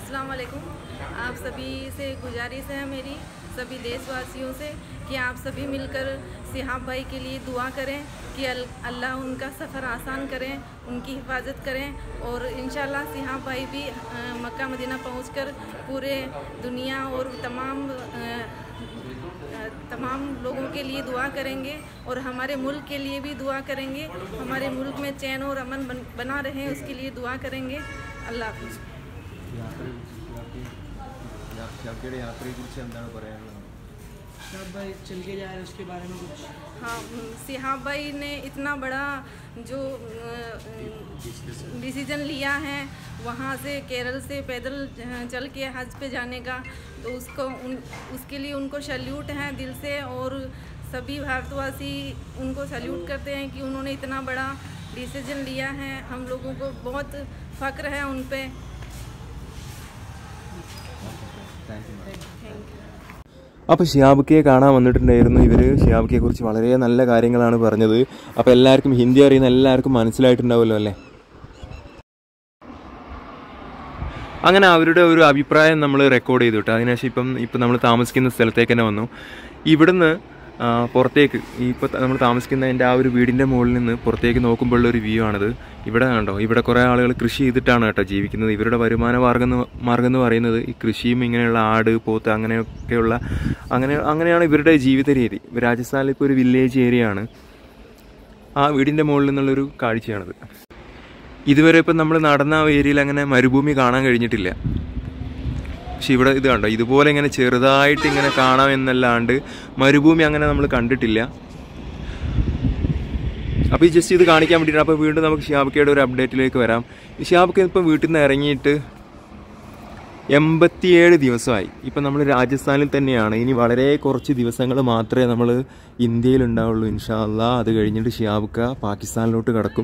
अस्सलाम वालेकुम आप सभी से गुजारिश है मेरी सभी देशवासियों से कि आप सभी मिलकर सिहाब भाई के लिए दुआ करें कि अल- अल्लाह उनका सफ़र आसान करें उनकी हिफाजत करें और इन सिहाब भाई भी अ, मक्का मदीना पहुंचकर पूरे दुनिया और तमाम अ, अ, तमाम लोगों के लिए दुआ करेंगे और हमारे मुल्क के लिए भी दुआ करेंगे हमारे मुल्क में चैन और अमन बन, बना रहे उसके लिए दुआ करेंगे अल्लाह हाफिज़ യാത്രയുടെ യാത്രയെക്കുറിച്ച് എന്താണ് പറയാനുള്ളത് शायद भाई चल के जा रहे हैं उसके बारे में कुछ हाँ सिहाब भाई ने इतना बड़ा जो डिसीजन लिया है वहाँ से केरल से पैदल अ, चल के हज पे जाने का तो उसको उन उसके लिए उनको सल्यूट है दिल से और सभी भारतवासी उनको सल्यूट करते हैं कि उन्होंने इतना बड़ा डिसीजन लिया है हम लोगों को बहुत फ़क्र है उन पे താങ്ക് യു थैंक यू അപ്പോൾ ഷിയാബുക്കയെ കാണാൻ വന്നിട്ടുണ്ടായിരുന്നു ഇവർ ഷിയാബുക്കയെ കുറിച്ച് വളരെ നല്ല കാര്യങ്ങളാണ് പറഞ്ഞത് അപ്പോൾ എല്ലാവർക്കും ഹിന്ദി അറിയുന്ന എല്ലാവർക്കും മനസ്സിലായിട്ടുണ്ടാവുമല്ലോ അല്ലേ അങ്ങനെ അവരുടെ ഒരു അഭിപ്രായം നമ്മൾ റെക്കോർഡ് ചെയ്തു കേട്ടോ അതിനുശേഷം ഇപ്പം ഇപ്പം നമ്മൾ താമസിക്കുന്ന സ്ഥലത്തേക്ക് തന്നെ വന്നു ഇവിടുന്ന് ആ, പുറത്തേക്ക് ഇപ്പോൾ നമ്മൾ താമസിക്കുന്നതിൻ്റെ ആ ഒരു വീടിൻ്റെ മുകളിൽ നിന്ന് പുറത്തേക്ക് നോക്കുമ്പോഴുള്ള ഒരു വ്യൂ ആണിത് ഇവിടെ കണ്ടോ ഇവിടെ കുറേ ആളുകൾ കൃഷി ചെയ്തിട്ടാണ് കേട്ടോ ജീവിക്കുന്നത് ഇവരുടെ വരുമാന മാർഗം എന്ന് മാർഗം എന്ന് പറയുന്നത് ഈ കൃഷിയും ഇങ്ങനെയുള്ള ആട് പോത്ത് അങ്ങനെയൊക്കെയുള്ള അങ്ങനെ അങ്ങനെയാണ് ഇവരുടെ ജീവിത രീതി രാജസ്ഥാനിൽ ഇപ്പോൾ ഒരു വില്ലേജ് ഏരിയ ആണ് ആ വീടിൻ്റെ മുകളിൽ നിന്നുള്ളൊരു കാഴ്ചയാണിത് ഇതുവരെ ഇപ്പം നമ്മൾ നടന്ന ആ ഏരിയയിൽ അങ്ങനെ മരുഭൂമി കാണാൻ കഴിഞ്ഞിട്ടില്ല പക്ഷെ ഇവിടെ ഇത് കണ്ടോ ഇതുപോലെ ഇങ്ങനെ ചെറുതായിട്ട് ഇങ്ങനെ കാണാം എന്നല്ലാണ്ട് മരുഭൂമി അങ്ങനെ നമ്മൾ കണ്ടിട്ടില്ല അപ്പോൾ ഈ ജസ്റ്റ് ഇത് കാണിക്കാൻ വേണ്ടിയിട്ട് അപ്പോൾ വീണ്ടും നമുക്ക് ഷിയാബക്കയുടെ ഒരു അപ്ഡേറ്റിലേക്ക് വരാം ഈ ഷിയാബക്ക ഇപ്പം വീട്ടിൽ നിന്ന് ഇറങ്ങിയിട്ട് എൺപത്തിയേഴ് ദിവസമായി ഇപ്പം നമ്മൾ രാജസ്ഥാനിൽ തന്നെയാണ് ഇനി വളരെ കുറച്ച് ദിവസങ്ങൾ മാത്രമേ നമ്മൾ ഇന്ത്യയിൽ ഉണ്ടാവുള്ളൂ ഇൻഷാ അല്ലാ അത് കഴിഞ്ഞിട്ട് ഷിയാബക്ക പാകിസ്ഥാനിലോട്ട് കടക്കും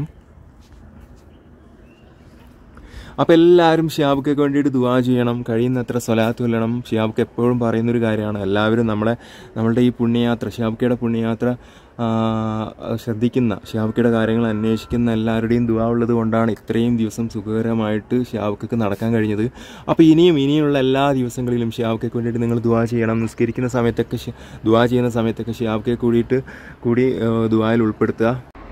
അപ്പോൾ എല്ലാവരും ഷിയാബുക്കൊക്കെ വേണ്ടിയിട്ട് ദുവാ ചെയ്യണം കഴിയുന്നത്ര സ്വലാത്ത് കൊല്ലണം ഷിയാബുക്ക് എപ്പോഴും പറയുന്നൊരു കാര്യമാണ് എല്ലാവരും നമ്മളെ നമ്മളുടെ ഈ പുണ്യയാത്ര ഷിയാബുക്കയുടെ പുണ്യയാത്ര ആ, ശ്രദ്ധിക്കുന്ന ഷിയാബുക്കയുടെ കാര്യങ്ങൾ അന്വേഷിക്കുന്ന എല്ലാവരുടെയും ദുവാ ഉള്ളത് കൊണ്ടാണ് ഇത്രയും ദിവസം സുഖകരമായിട്ട് ഷിയാബുക്കൊക്കെ നടക്കാൻ കഴിഞ്ഞത് അപ്പോൾ ഇനിയും ഇനിയുള്ള എല്ലാ ദിവസങ്ങളിലും ഷിയാബുക്കൊക്കെ വേണ്ടിയിട്ട് നിങ്ങൾ ദുവാ ചെയ്യണം നിസ്കരിക്കുന്ന സമയത്തൊക്കെ ഷി- ദുവാ ചെയ്യുന്ന സമയത്തൊക്കെ ഷിയാബുക്കെ കൂടിയിട്ട് കൂടി ആ, ദുവായിൽ ഉൾപ്പെടുത്തുക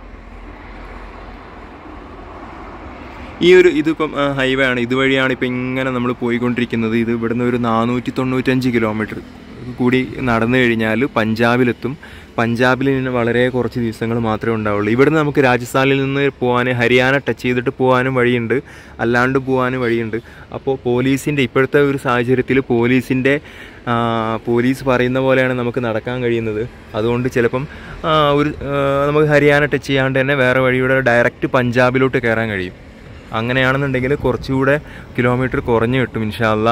ഈ ഒരു ഇതിപ്പം ആ, ഹൈവേ ആണ് ഇതുവഴിയാണ് ഇപ്പം ഇങ്ങനെ നമ്മൾ പോയിക്കൊണ്ടിരിക്കുന്നത് ഇത് ഇവിടുന്ന് ഒരു നാനൂറ്റി തൊണ്ണൂറ്റഞ്ച് കിലോമീറ്റർ കൂടി നടന്നു കഴിഞ്ഞാൽ പഞ്ചാബിലെത്തും പഞ്ചാബിൽ നിന്ന് വളരെ കുറച്ച് ദിവസങ്ങൾ മാത്രമേ ഉണ്ടാവുള്ളൂ ഇവിടുന്ന് നമുക്ക് രാജസ്ഥാനിൽ നിന്ന് പോകാൻ ഹരിയാന ടച്ച് ചെയ്തിട്ട് പോകാനും വഴിയുണ്ട് അല്ലാണ്ട് പോകാനും വഴിയുണ്ട് അപ്പോൾ പോലീസിൻ്റെ ഇപ്പോഴത്തെ ഒരു സാഹചര്യത്തിൽ പോലീസിൻ്റെ ആ, പോലീസ് പറയുന്ന പോലെയാണ് നമുക്ക് നടക്കാൻ കഴിയുന്നത് അതുകൊണ്ട് ചിലപ്പം ആ, ഒരു ആ, നമുക്ക് ഹരിയാന ടച്ച് ചെയ്യാണ്ട് തന്നെ വേറെ വഴിയുടെ ഡയറക്റ്റ് പഞ്ചാബിലോട്ട് കയറാൻ കഴിയും അങ്ങനെയാണെന്നുണ്ടെങ്കിൽ കുറച്ചുകൂടെ കിലോമീറ്റർ കുറഞ്ഞു കിട്ടും ഇൻഷാല്ല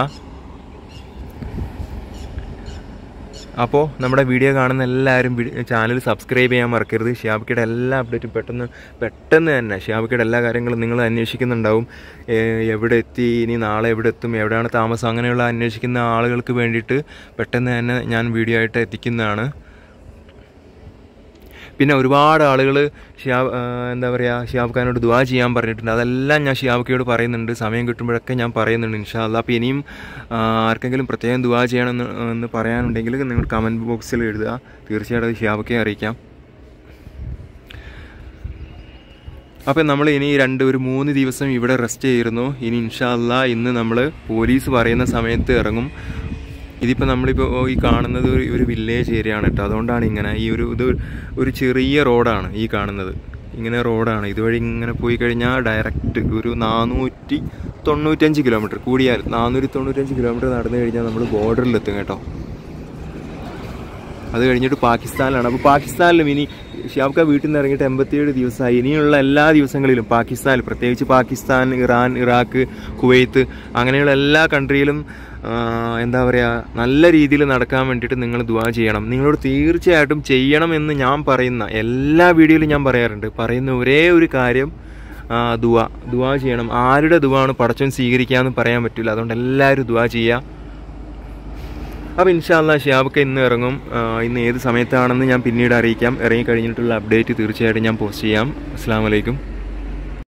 അപ്പോൾ നമ്മുടെ വീഡിയോ കാണുന്ന എല്ലാവരും ചാനൽ സബ്സ്ക്രൈബ് ചെയ്യാൻ മറക്കരുത് ഷിയാബിക്കയുടെ എല്ലാ അപ്ഡേറ്റും പെട്ടെന്ന് പെട്ടെന്ന് തന്നെ ഷിയാബിക്കയുടെ എല്ലാ കാര്യങ്ങളും നിങ്ങൾ അന്വേഷിക്കുന്നുണ്ടാവും ഏ, എവിടെ എത്തി ഇനി നാളെ എവിടെ എത്തും എവിടെയാണ് താമസം അങ്ങനെയുള്ള അന്വേഷിക്കുന്ന ആളുകൾക്ക് വേണ്ടിയിട്ട് പെട്ടെന്ന് തന്നെ ഞാൻ വീഡിയോ ആയിട്ട് എത്തിക്കുന്നതാണ് പിന്നെ ഒരുപാട് ആളുകൾ ഷിയാബ് ആ, എന്താ പറയുക ഷിയാബ് ഖാനോട് ദുവാ ചെയ്യാൻ പറഞ്ഞിട്ടുണ്ട് അതെല്ലാം ഞാൻ ഷിയാബ് ഖയോട് പറയുന്നുണ്ട് സമയം കിട്ടുമ്പോഴൊക്കെ ഞാൻ പറയുന്നുണ്ട് ഇൻഷാല്ല അപ്പോൾ ഇനിയും ആ, ആർക്കെങ്കിലും പ്രത്യേകം ദുവാ ചെയ്യണമെന്ന് എന്ന് പറയാനുണ്ടെങ്കിൽ നിങ്ങൾ കമൻറ്റ് ബോക്സിൽ എഴുതുക തീർച്ചയായിട്ടും അത് ഷിയാബ് ഖയെ അറിയിക്കാം അപ്പം നമ്മൾ ഇനി രണ്ട് ഒരു മൂന്ന് ദിവസം ഇവിടെ റെസ്റ്റ് ചെയ്തിരുന്നു ഇനി ഇൻഷാല്ല ഇന്ന് നമ്മൾ പോലീസ് പറയുന്ന സമയത്ത് ഇറങ്ങും ഇതിപ്പോൾ നമ്മളിപ്പോൾ ഈ കാണുന്നത് ഒരു ഒരു വില്ലേജ് ഏരിയ ആണ് കേട്ടോ അതുകൊണ്ടാണ് ഇങ്ങനെ ഈ ഒരു ഇത് ഒരു ചെറിയ റോഡാണ് ഈ കാണുന്നത് ഇങ്ങനെ റോഡാണ് ഇതുവഴി ഇങ്ങനെ പോയി കഴിഞ്ഞാൽ ഡയറക്റ്റ് ഒരു നാനൂറ്റി തൊണ്ണൂറ്റഞ്ച് കിലോമീറ്റർ കൂടിയാൽ നാനൂറ്റി തൊണ്ണൂറ്റഞ്ച് കിലോമീറ്റർ നടന്നു കഴിഞ്ഞാൽ നമ്മൾ ബോർഡറിലെത്തും കേട്ടോ അത് കഴിഞ്ഞിട്ട് പാകിസ്ഥാനിലാണ് അപ്പോൾ പാകിസ്ഥാനിലും ഇനി ഷിയാബ്ക്ക വീട്ടിൽ നിന്ന് ഇറങ്ങിയിട്ട് എൺപത്തിയേഴ് ദിവസമായി ഇനിയുള്ള എല്ലാ ദിവസങ്ങളിലും പാകിസ്ഥാനിൽ പ്രത്യേകിച്ച് പാകിസ്ഥാൻ ഇറാൻ ഇറാഖ് കുവൈത്ത് അങ്ങനെയുള്ള എല്ലാ കൺട്രിയിലും ആ, എന്താ പറയുക നല്ല രീതിയിൽ നടക്കാൻ വേണ്ടിയിട്ട് നിങ്ങൾ ദുവാ ചെയ്യണം നിങ്ങളോട് തീർച്ചയായിട്ടും ചെയ്യണം എന്ന് ഞാൻ പറയുന്ന എല്ലാ വീഡിയോയിലും ഞാൻ പറയാറുണ്ട് പറയുന്ന ഒരേ ഒരു കാര്യം ആ, ദുവാ ദുവാ ചെയ്യണം ആരുടെ ദുവാണ് പടച്ചോൻ സ്വീകരിക്കാമെന്ന് പറയാൻ പറ്റില്ല അതുകൊണ്ട് എല്ലാവരും ദുവാ ചെയ്യുക അപ്പോൾ ഇൻഷാല്ല ഷിയാബൊക്കെ ഇന്ന് ഇറങ്ങും ആ, ഇന്ന് ഏത് സമയത്താണെന്ന് ഞാൻ പിന്നീട് അറിയിക്കാം ഇറങ്ങി കഴിഞ്ഞിട്ടുള്ള അപ്ഡേറ്റ് തീർച്ചയായിട്ടും ഞാൻ പോസ്റ്റ് ചെയ്യാം അസ്സാം വലൈക്കും